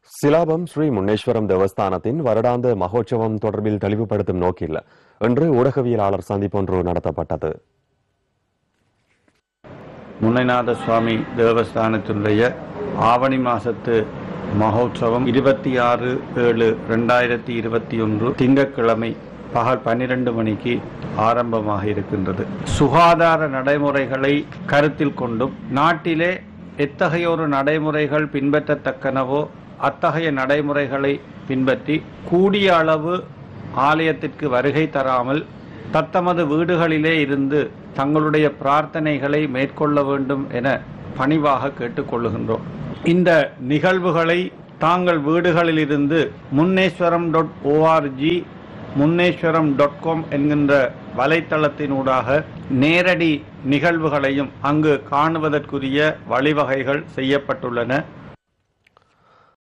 சிலாபம் ஸ்ரீ முன்னேஸ்வரம் தேவஸ்தானத்தின் வருடாந்த மகோற்சவம் தொடர்பில் தெளிவுபடுத்தும் நோக்கில் இன்று ஊடகவியலாளர் சந்திப்பொன்று நடத்தப்பட்டது முன்னைநாத சுவாமி தேவஸ்தானத்தினுடைய ஆவணி மாசத்து மகோற்சவம் இருபத்தி ஆறு ஏழு ரெண்டாயிரத்தி இருபத்தி ஒன்று திங்கட்கிழமை பகல் பன்னிரண்டு மணிக்கு ஆரம்பமாக இருக்கின்றது சுகாதார நடைமுறைகளை கருத்தில் கொண்டும் நாட்டிலே எத்தகைய ஒரு நடைமுறைகள் பின்பற்றத்தக்கனவோ அத்தகைய நடைமுறைகளை பின்பற்றி கூடிய அளவு ஆலயத்திற்கு வருகை தராமல் தத்தமது வீடுகளிலே இருந்து தங்களுடைய பிரார்த்தனைகளை மேற்கொள்ள வேண்டும் என பணிவாக கேட்டுக்கொள்ளுகின்றோம் இந்த நிகழ்வுகளை தாங்கள் வீடுகளிலிருந்து Munneswaram dot org Munneswaram dot com என்கின்ற வலைத்தளத்தினூடாக நேரடி நிகழ்வுகளையும் அங்கு காணுவதற்குரிய வழிவகைகள் செய்யப்பட்டுள்ளன